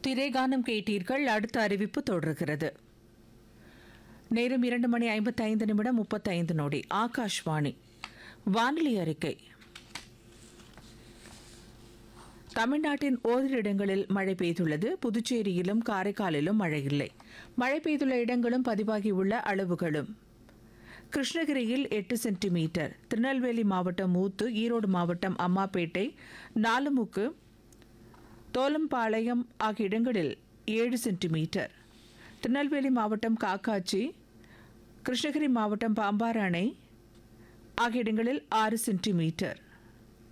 திரைகானம் கேட்டீர்கள் அடுத்த அறிவிப்பு தொடர்கிறது நேரம் இரண்டு மணி ஐம்பத்தைந்து நிமிடம் முப்பத்தைந்து நொடி ஆகாஷ்வாணி வானிலை அறிக்கை தமிழ்நாட்டின் ஓரிரு இடங்களில் மழை பெய்துள்ளது புதுச்சேரியிலும் காரைக்காலிலும் மழை இல்லை மழை பெய்துள்ள இடங்களும் பதிவாகியுள்ள அளவுகளும் கிருஷ்ணகிரியில் எட்டு சென்டிமீட்டர் திருநெல்வேலி மாவட்டம் மூத்து ஈரோடு மாவட்டம் அம்மாப்பேட்டை நாலுமுக்கு தோலம்பாளையம் ஆகிய இடங்களில் ஏழு சென்டிமீட்டர் திருநெல்வேலி மாவட்டம் காக்காச்சி கிருஷ்ணகிரி மாவட்டம் பாம்பார் அணை ஆகிய இடங்களில் ஆறு சென்டிமீட்டர்